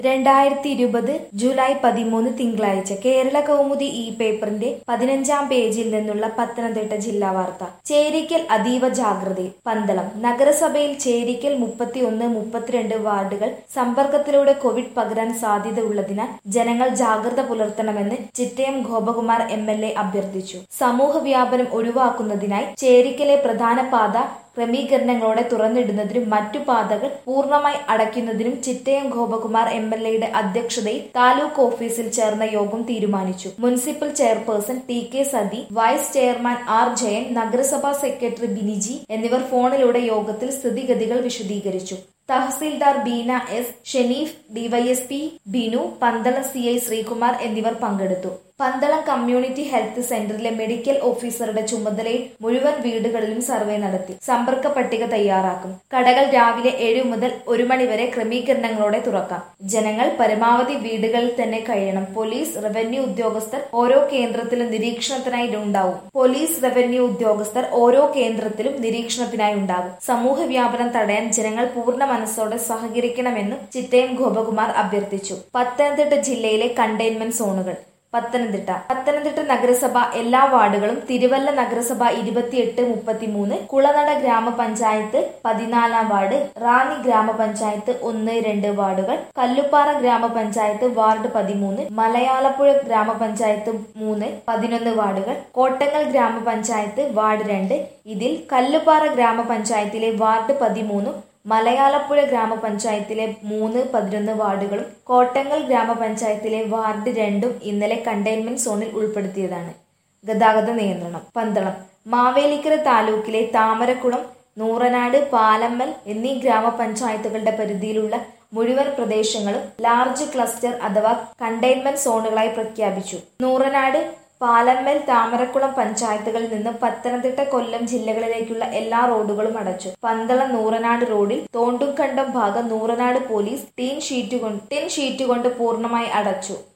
രണ്ടായിരത്തി ഇരുപത് ജൂലൈ പതിമൂന്ന് തിങ്കളാഴ്ച കേരള കൗമുദി ഈ പേപ്പറിന്റെ പതിനഞ്ചാം പേജിൽ നിന്നുള്ള പത്തനംതിട്ട ജില്ലാ വാർത്ത ചേരിക്കൽ അതീവ ജാഗ്രതയിൽ പന്തളം നഗരസഭയിൽ ചേരിക്കൽ മുപ്പത്തിയൊന്ന് മുപ്പത്തിരണ്ട് വാർഡുകൾ സമ്പർക്കത്തിലൂടെ കോവിഡ് പകരാൻ സാധ്യത ഉള്ളതിനാൽ ജനങ്ങൾ ജാഗ്രത പുലർത്തണമെന്ന് Chittayam Gopakumar M L A അഭ്യർത്ഥിച്ചു സമൂഹ വ്യാപനം ഒഴിവാക്കുന്നതിനായി ചേരിക്കലെ പ്രധാന പാത ക്രമീകരണങ്ങളോടെ തുറന്നിടുന്നതിനും മറ്റു പാതകൾ പൂർണ്ണമായി അടയ്ക്കുന്നതിനും ചിറ്റയം ഗോപകുമാർ എം എൽ എയുടെ അധ്യക്ഷതയിൽ താലൂക്ക് ഓഫീസിൽ ചേർന്ന യോഗം തീരുമാനിച്ചു municipal chairperson T K Sathi vice chairman R Jayan നഗരസഭാ സെക്രട്ടറി ബിനിജി എന്നിവർ ഫോണിലൂടെ യോഗത്തിൽ സ്ഥിതിഗതികൾ വിശദീകരിച്ചു tahsildar Beena S Shenif DYSP Binu Pandalam C I Sreekumar എന്നിവർ പങ്കെടുത്തു പന്തളം കമ്മ്യൂണിറ്റി ഹെൽത്ത് സെന്ററിലെ മെഡിക്കൽ ഓഫീസറുടെ ചുമതലയിൽ മുഴുവൻ വീടുകളിലും സർവേ നടത്തി സമ്പർക്ക പട്ടിക തയ്യാറാക്കും കടകൾ രാവിലെ ഏഴു മുതൽ ഒരു മണിവരെ ക്രമീകരണങ്ങളോടെ തുറക്കാം ജനങ്ങൾ പരമാവധി വീടുകളിൽ തന്നെ കഴിയണം പോലീസ് റവന്യൂ ഉദ്യോഗസ്ഥർ ഓരോ കേന്ദ്രത്തിലും നിരീക്ഷണത്തിനായി ഉണ്ടാവും പോലീസ് റവന്യൂ ഉദ്യോഗസ്ഥർ ഓരോ കേന്ദ്രത്തിലും നിരീക്ഷണത്തിനായി ഉണ്ടാകും സമൂഹ വ്യാപനം തടയാൻ ജനങ്ങൾ പൂർണ്ണ മനസ്സോടെ സഹകരിക്കണമെന്നും ചിറ്റയം ഗോപകുമാർ അഭ്യർത്ഥിച്ചു പത്തനംതിട്ട ജില്ലയിലെ കണ്ടെയ്ൻമെന്റ് സോണുകൾ പത്തനംതിട്ട പത്തനംതിട്ട നഗരസഭ എല്ലാ വാർഡുകളും തിരുവല്ല നഗരസഭ ഇരുപത്തിയെട്ട് മുപ്പത്തിമൂന്ന് കുളനട ഗ്രാമപഞ്ചായത്ത് പതിനാലാം വാർഡ് റാന്നി ഗ്രാമപഞ്ചായത്ത് ഒന്ന് രണ്ട് വാർഡുകൾ കല്ലുപ്പാറ ഗ്രാമപഞ്ചായത്ത് വാർഡ് പതിമൂന്ന് മലയാളപ്പുഴ ഗ്രാമപഞ്ചായത്ത് മൂന്ന് പതിനൊന്ന് വാർഡുകൾ കോട്ടങ്ങൽ ഗ്രാമപഞ്ചായത്ത് വാർഡ് രണ്ട് ഇതിൽ കല്ലുപ്പാറ ഗ്രാമപഞ്ചായത്തിലെ വാർഡ് പതിമൂന്നും മലയാളപ്പുഴ ഗ്രാമപഞ്ചായത്തിലെ മൂന്ന് പതിനൊന്ന് വാർഡുകളും കോട്ടങ്ങൽ ഗ്രാമപഞ്ചായത്തിലെ വാർഡ് രണ്ടും ഇന്നലെ കണ്ടെയ്ൻമെന്റ് സോണിൽ ഉൾപ്പെടുത്തിയതാണ് ഗതാഗത നിയന്ത്രണം പന്തളം മാവേലിക്കര താലൂക്കിലെ താമരക്കുളം നൂറനാട് പാലമ്മൽ എന്നീ ഗ്രാമപഞ്ചായത്തുകളുടെ പരിധിയിലുള്ള മുഴുവൻ പ്രദേശങ്ങളും ലാർജ് ക്ലസ്റ്റർ അഥവാ കണ്ടെയ്ൻമെന്റ് സോണുകളായി പ്രഖ്യാപിച്ചു നൂറനാട് പാലമ്മൽ താമരക്കുളം പഞ്ചായത്തുകളിൽ നിന്ന് പത്തനംതിട്ട കൊല്ലം ജില്ലകളിലേക്കുള്ള എല്ലാ റോഡുകളും അടച്ചു പന്തളം നൂറനാട് റോഡിൽ തോണ്ടുംകണ്ടം ഭാഗം നൂറനാട് പോലീസ് ടീൻ ഷീറ്റ് കൊണ്ട് ടിൻ ഷീറ്റ് കൊണ്ട് പൂർണ്ണമായി അടച്ചു